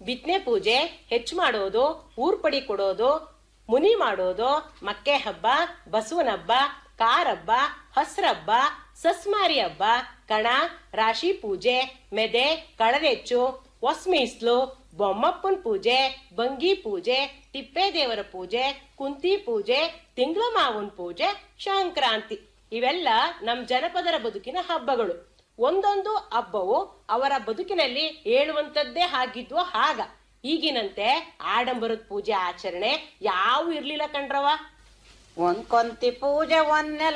ಬಿತ್ನೆ ಪೂಜೆ ಹೆಚ್ಚು ಮಾಡೋದು ಊರ್ಪಡಿ ಕೊಡೋದು ಮುನಿ ಮಾಡೋದು ಮಕ್ಕೆ ಹಬ್ಬ ಬಸವನ ಹಬ್ಬ ಕಾರಬ್ಬ ಹಸ್ರಬ್ಬ ಸಸ್ಮಾರಿ ಹಬ್ಬ ಕಣ ರಾಶಿ ಪೂಜೆ ಮೆದೆ ಕಳದೆಚ್ಚು ಒಸ್ಮೀಸ್ಲು ಬೊಮ್ಮಪ್ಪನ ಪೂಜೆ ಬಂಗಿ ಪೂಜೆ ತಿಪ್ಪೆ ದೇವರ ಪೂಜೆ ಕುಂತಿ ಪೂಜೆ ತಿಂಗಳ ಮಾವನ್ ಪೂಜೆ ಸಂಕ್ರಾಂತಿ ಇವೆಲ್ಲ ನಮ್ ಜನಪದರ ಬದುಕಿನ ಹಬ್ಬಗಳು ಒಂದೊಂದು ಹಬ್ಬವು ಅವರ ಬದುಕಿನಲ್ಲಿ ಹೇಳುವಂತದ್ದೇ ಆಗಿದ್ವೋ ಹಾಗ ಈಗಿನಂತೆ ಆಡಂಬರದ ಪೂಜೆ ಆಚರಣೆ ಯಾವ ಇರ್ಲಿಲ್ಲ ಕಣ್ರವ ಒಂದ್ ಕೊಂತಿ ಪೂಜೆ ಒಂದ್ ನೆಲ